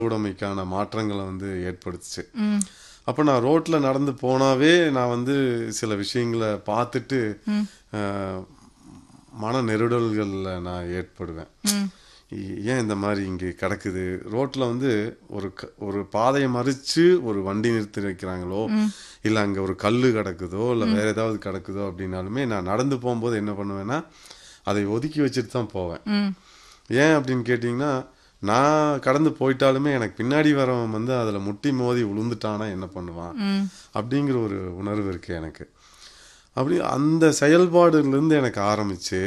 உடைமைக்கான மாற்றங்களை வந்து ஏற்படுத்துச்சு ம் அப்போ நான் ரோட்டில் நடந்து போனாவே நான் வந்து சில விஷயங்களை பார்த்துட்டு அஹ், மன நெருடல்களில் நான் ஏற்படுவேன் ம் இ- ஏன் இந்த மாதிரி இங்கே கிடக்குது ரோட்டில் வந்து ஒரு க- ஒரு பாதையை மறித்து ஒரு வண்டி நிறுத்தி வைக்கிறாங்களோ இல்லை அங்கே ஒரு கல் கிடக்குதோ இல்லை வேற ஏதாவது கிடக்குதோ அப்படின்னாலுமே நான் நடந்து போகும்போது என்ன பண்ணுவேன்னா அதை ஒதுக்கி வச்சுட்டு தான் போவேன் ம் ஏன் அப்படின்னு கேட்டிங்கன்னா நான் கடந்து போயிட்டாலுமே எனக்கு பின்னாடி வரவன் வந்து அதில் முட்டி மோதி விழுந்துட்டானா என்ன பண்ணுவான் ம் அப்படிங்கிற ஒரு உணர்வு இருக்குது எனக்கு அப்படி அந்த செயல்பாடுலேருந்து எனக்கு ஆரம்பித்து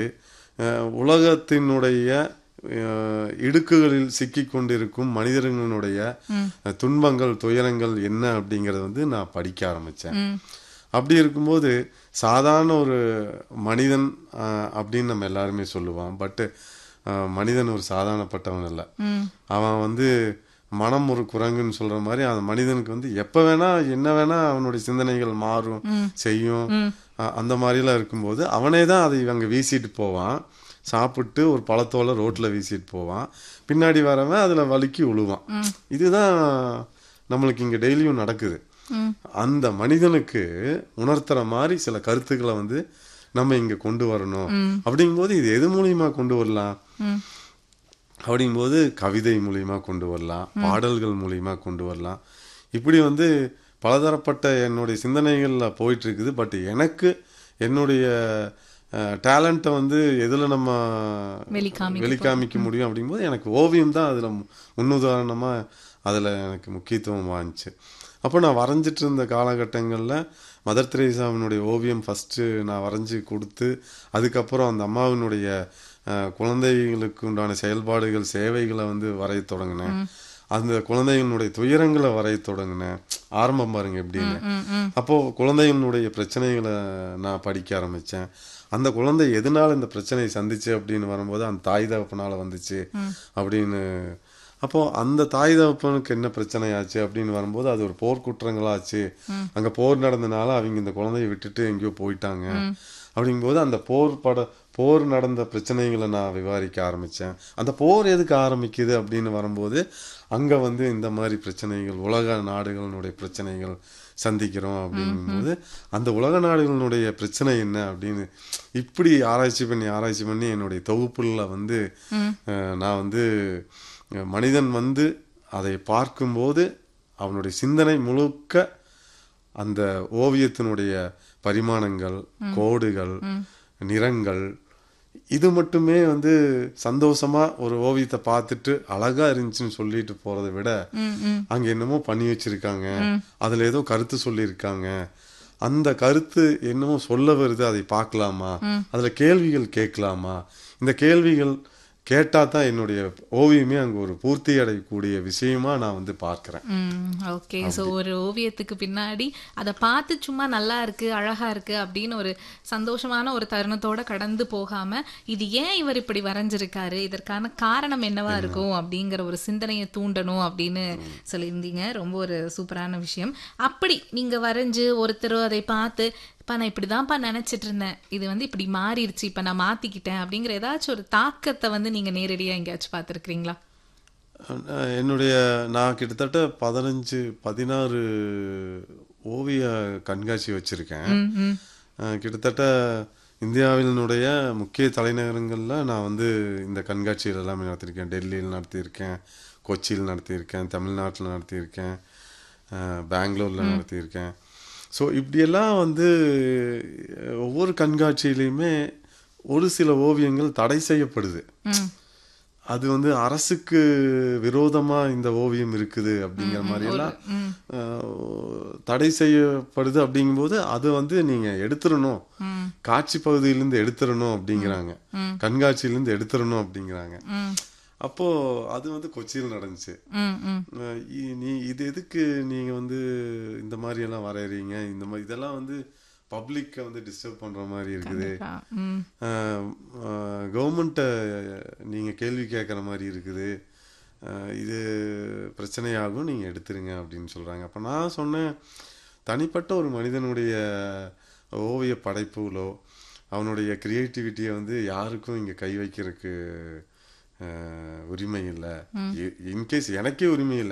உலகத்தினுடைய அஹ், இடுக்குகளில் சிக்கிக் கொண்டிருக்கும் மனிதர்களுடைய அஹ், துன்பங்கள் துயரங்கள் என்ன அப்படிங்கிறத வந்து நான் படிக்க ஆரம்பித்தேன் ம் அப்படி இருக்கும்போது சாதாரண ஒரு மனிதன் அஹ், அப்படின்னு நம்ம எல்லாருமே சொல்லுவான் பட்டு மனிதன் ஒரு சாதாரணப்பட்டவன் இல்லை ம் அவன் வந்து மனம் ஒரு குரங்குன்னு சொல்ற மாதிரி அந்த மனிதனுக்கு வந்து எப்ப வேணா என்ன வேணா அவனுடைய சிந்தனைகள் மாறும் செய்யும் அ- அந்த மாதிரிலாம் இருக்கும்போது அவனே தான் அதை இவங்க வீசிட்டு போவான் சாப்பிட்டு ஒரு பழத்தோலை ரோட்ல வீசிட்டு போவான் பின்னாடி வரவன் அதுல வழுக்கி விழுவான் இதுதான் நம்மளுக்கு இங்க டெய்லியும் நடக்குது ம் அந்த மனிதனுக்கு உணர்த்துற மாதிரி சில கருத்துக்களை வந்து நம்ம இங்க கொண்டு வரணும் அப்படிங்கும்போது இது எது மூலியமா கொண்டு வரலாம் ம் அப்படிங்கும்போது கவிதை மூலியமா கொண்டு வரலாம் பாடல்கள் மூலியமா கொண்டு வரலாம் இப்படி வந்து பலதரப்பட்ட என்னுடைய சிந்தனைகளில் போயிட்டு இருக்குது பட் எனக்கு என்னுடைய டேலண்ட்டை வந்து எதில் நம்ம வெளிக்காமிக்க வெளிக்காமிக்க முடியும் அப்படிங்கும்போது எனக்கு ஓவியம் தான் அதில் முன்னுதாரணமாக அதில் எனக்கு முக்கியத்துவம் வாங்கிச்சு அப்போ நான் வரைஞ்சிட்டு இருந்த காலகட்டங்களில் மதர் தெரேசாவினுடைய ஓவியம் ஃபஸ்ட்டு நான் வரைஞ்சி கொடுத்து அதுக்கப்புறம் அந்த அம்மாவினுடைய அஹ், குழந்தைகளுக்கு உண்டான செயல்பாடுகள் சேவைகளை வந்து வரைய தொடங்கினேன் அந்த குழந்தைகளுடைய துயரங்களை வரைய தொடங்கினேன் ஆரம்பம் பாருங்க எப்படின்னு ம் ம் அப்போ குழந்தைகளுடைய பிரச்சனைகளை நான் படிக்க ஆரம்பிச்சேன் அந்த குழந்தை எதனால இந்த பிரச்சனையை சந்திச்சு அப்படின்னு வரும்போது அந்த தாய் தகப்பனால வந்துச்சு அப்படின்னு அப்போ அந்த தாய் தகப்பனுக்கு என்ன பிரச்சனை ஆச்சு அப்படின்னு வரும்போது அது ஒரு போர் குற்றங்களாச்சு அங்க போர் நடந்தனால அவங்க இந்த குழந்தையை விட்டுட்டு எங்கேயோ போயிட்டாங்க அப்படிங்கும்போது அந்த போர் பட போர் நடந்த பிரச்சனைகளை நான் விவாரிக்க ஆரம்பிச்சேன் அந்த போர் எதுக்கு ஆரம்பிக்குது அப்படின்னு வரும்போது அங்க வந்து இந்த மாதிரி பிரச்சனைகள் உலக நாடுகளினுடைய பிரச்சனைகள் சந்திக்கிறோம் அப்படிங்கும்போது அந்த உலக நாடுகளினுடைய பிரச்சனை என்ன அப்படின்னு இப்படி ஆராய்ச்சி பண்ணி ஆராய்ச்சி பண்ணி என்னுடைய தொகுப்புல வந்து அஹ், நான் வந்து அஹ், மனிதன் வந்து அதை பார்க்கும்போது அவனுடைய சிந்தனை முழுக்க அந்த ஓவியத்தினுடைய பரிமாணங்கள் கோடுகள் நிறங்கள் இது மட்டுமே வந்து சந்தோஷமா ஒரு ஓவியத்தை பார்த்துட்டு அழகா இருந்துச்சுன்னு சொல்லிட்டு போறதை விட ம் ம் அங்க என்னமோ பண்ணி வச்சிருக்காங்க அதுல ஏதோ கருத்து சொல்லியிருக்காங்க அந்த கருத்து என்னமோ சொல்ல வருது அதை பார்க்கலாமா அதுல கேள்விகள் கேட்கலாமா இந்த கேள்விகள் கேட்டா தான் என்னுடைய ஓவியமே அங்க ஒரு பூர்த்தி அடையக்கூடிய விஷயமா நான் வந்து பார்க்கிறேன் ம் ஓகே ஸோ ஒரு ஓவியத்துக்கு பின்னாடி அதை பார்த்து சும்மா நல்லா இருக்கு அழகா இருக்கு அப்படின்னு ஒரு சந்தோஷமான ஒரு தருணத்தோட கடந்து போகாம இது ஏன் இவர் இப்படி வரைஞ்சிருக்காரு இதற்கான காரணம் என்னவா இருக்கும் அப்படிங்கிற ஒரு சிந்தனையை தூண்டணும் அப்படின்னு சொல்லியிருந்தீங்க ரொம்ப ஒரு சூப்பரான விஷயம் அப்படி நீங்க வரைஞ்சு ஒருத்தர் அதை பார்த்து இப்போ நான் இப்படிதான்ப்பா நினைச்சிட்டு இருந்தேன் இது வந்து இப்படி மாறிடுச்சு இப்போ நான் மாத்திக்கிட்டேன் அப்படிங்கிற ஏதாச்சும் ஒரு தாக்கத்தை வந்து நீங்க நேரடியா எங்கேயாச்சும் பார்த்துருக்கீங்களா அஹ் என்னுடைய நான் கிட்டத்தட்ட பதினஞ்சு பதினாறு ஓவிய கண்காட்சி வச்சிருக்கேன் ம் ம் அஹ் கிட்டத்தட்ட இந்தியாவினுடைய முக்கிய தலைநகரங்களில் நான் வந்து இந்த கண்காட்சிகள் எல்லாமே நடத்தியிருக்கேன் டெல்லியில் நடத்தியிருக்கேன் கொச்சியில் நடத்தியிருக்கேன் தமிழ்நாட்டில் நடத்தியிருக்கேன் அஹ் பெங்களூரில் நடத்தியிருக்கேன் ஸோ இப்படியெல்லாம் வந்து அஹ், ஒவ்வொரு கண்காட்சியிலையுமே ஒரு சில ஓவியங்கள் தடை செய்யப்படுது ம் அது வந்து அரசுக்கு விரோதமா இந்த ஓவியம் இருக்குது அப்படிங்கிற மாதிரி எல்லாம் அஹ், தடை செய்யப்படுது அப்படிங்கும்போது அது வந்து நீங்க எடுத்துடணும் ம் காட்சி பகுதியிலிருந்து எடுத்துடணும் அப்படிங்கிறாங்க ம். கண்காட்சியிலிருந்து எடுத்துடணும் அப்படிங்கிறாங்க ம் அப்போ அது வந்து கொச்சியில் நடந்துச்சு ம் ம் அஹ் இ- நீ இது எதுக்கு நீங்க வந்து இந்த மாதிரி எல்லாம் வரையறீங்க இந்த மாதிரி இதெல்லாம் வந்து பப்ளிக்கை வந்து டிஸ்டர்ப் பண்ற மாதிரி இருக்குது கண்டிப்பா. ம் கவர்மெண்ட்டை நீங்கள் கேள்வி கேட்குற மாதிரி இருக்குது அஹ் இது பிரச்சனையாகும் நீங்கள் எடுத்துருங்க அப்படின்னு சொல்கிறாங்க அப்போ நான் சொன்னேன் தனிப்பட்ட ஒரு மனிதனுடைய ஓவிய படைப்புகளோ அவனுடைய க்ரியேட்டிவிட்டியை வந்து யாருக்கும் இங்கே கை வைக்கிறதுக்கு அஹ், உரிமை இல்லை இன்கேஸ் எனக்கே உரிமை இல்லை